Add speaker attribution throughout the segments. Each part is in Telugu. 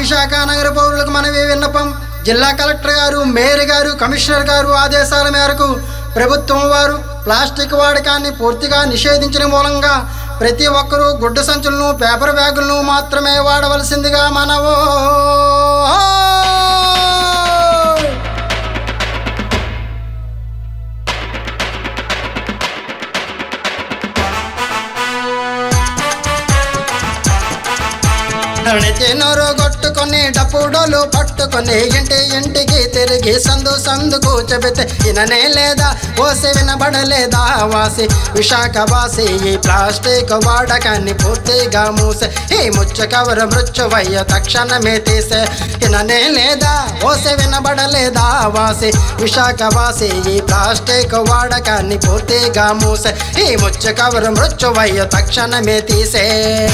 Speaker 1: విశాఖ నగర పౌరులకు మనవి విన్నపం జిల్లా కలెక్టర్ గారు మేయర్ గారు కమిషనర్ గారు ఆదేశాల మేరకు ప్రభుత్వం వారు ప్లాస్టిక్ వాడకాన్ని పూర్తిగా నిషేధించిన మూలంగా ప్రతి ఒక్కరూ గుడ్డ సంచులను పేపర్ బ్యాగులను మాత్రమే వాడవలసిందిగా మనవో నోరు కొట్టుకొని డప్పుడోలు పట్టుకొని ఇంటి ఇంటికి తిరిగి సందు సందుకు చెబితే ఇననే లేదా ఓసి వినబడలేదా వాసి విశాఖ వాసి ఈ ప్లాస్టిక్ వాడకాన్ని పూర్తిగా మూసే ఈ ముచ్చ కవర మృత్యువయ్య తక్షణమే తీసే ఇననే లేదా ఓసి వినబడలేదా వాసి విశాఖ వాసి ఈ ప్లాస్టిక్ వాడకాన్ని పూర్తిగా మూసే ఈ ముచ్చ కవర మృత్యువయ్య తక్షణమే తీసే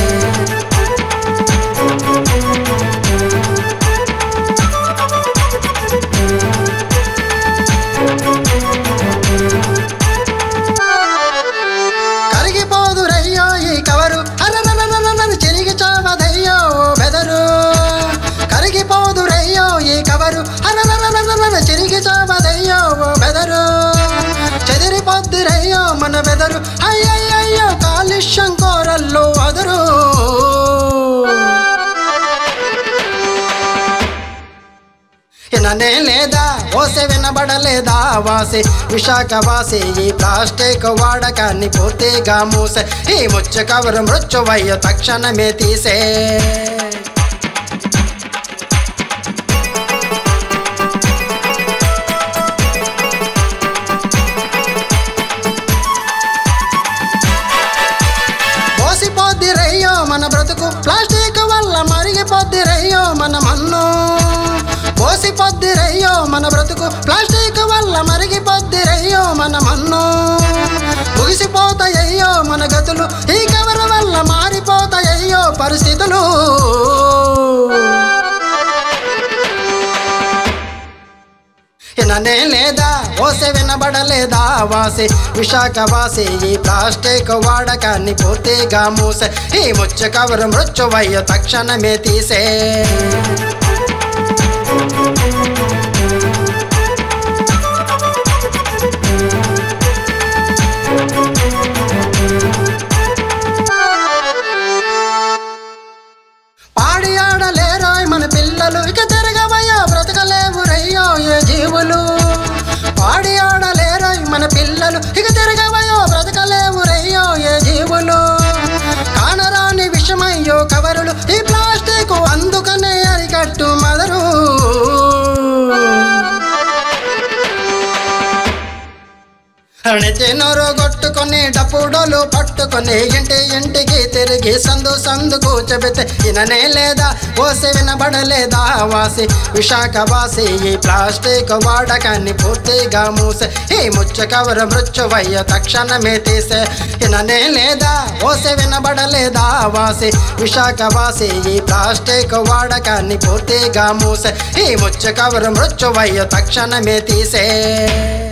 Speaker 1: కరిగిపోదు రయ్యో ఈ కవరు అరనననననన చిరిగి చావదయ్యో ఓ బెదరు కరిగిపోదు రయ్యో ఈ కవరు అరననననన చిరిగి చావదయ్యో ఓ బెదరు చెదిరిపోద్ది రయ్యో మన బెదరు అయ్యయ్యయ్యో కాలుష్యం కోరల్లో అదరు ఇననే లేదా ఓసె వినబడలేదా వాసి విశాఖ వాసి ఈ ప్లాస్టిక్ వాడకాన్ని పూర్తిగా మూసే ఈ ముచ్చ కవరు మృత్యువయ్య తక్షణమే తీసే పోసిపోద్ది రయ్యో మన బ్రతుకు ప్లాస్టిక్ వల్ల మరిగిపోద్ది రయ్యో మన మన్ను పోసిపోద్ది రయ్యో మన బ్రతుకు ప్లాస్టిక్ వల్ల మరిగిపోద్ది రయ్యో మన మన్ను ముగిసిపోతాయయ్యో మన గతులు ఈ కవర్ వల్ల మారిపోతాయయ్యో పరిస్థితులు ఇననే లేదా ఓసె వినబడలేదా వాసి విశాఖ వాసి ఈ ప్లాస్టిక్ వాడకాన్ని పూర్తిగా మూసే ఈ ముచ్చ కవరు మృత్యువయ్య తక్షణమే తీసే పాడి ఆడలేరోయ్ మన పిల్లలు ఇక తిరగవయ్యో బ్రతకలేవు రయ్యో ఏ జీవులు పాడి ఆడలేరోయ్ మన పిల్లలు ఇక తిరగవయ్యో బ్రతకలేవు రయ్యో ఏ జీవులు కానరాని విషమయ్యో కవరులు ఈ ప్లాస్టిక్ అందుకనే అరికట్టు మదరు నోరు కొట్టుకొని డప్పుడోలు పట్టుకొని ఇంటి ఇంటికి తిరిగి సందు సందుకు చెబితే ఇననే లేదా ఓసి వినబడలేదా వాసి విశాఖ వాసి ఈ ప్లాస్టిక్ వాడకాన్ని పూర్తిగా మూసే ఈ ముచ్చ కవర మృత్యువయ్య తక్షణమే తీసే ఇననే లేదా ఓసి వినబడలేదా వాసి విశాఖ వాసి ఈ ప్లాస్టిక్ వాడకాన్ని పూర్తిగా మూసే ఈ ముచ్చ కవర మృత్యువయ్య తక్షణమే తీసే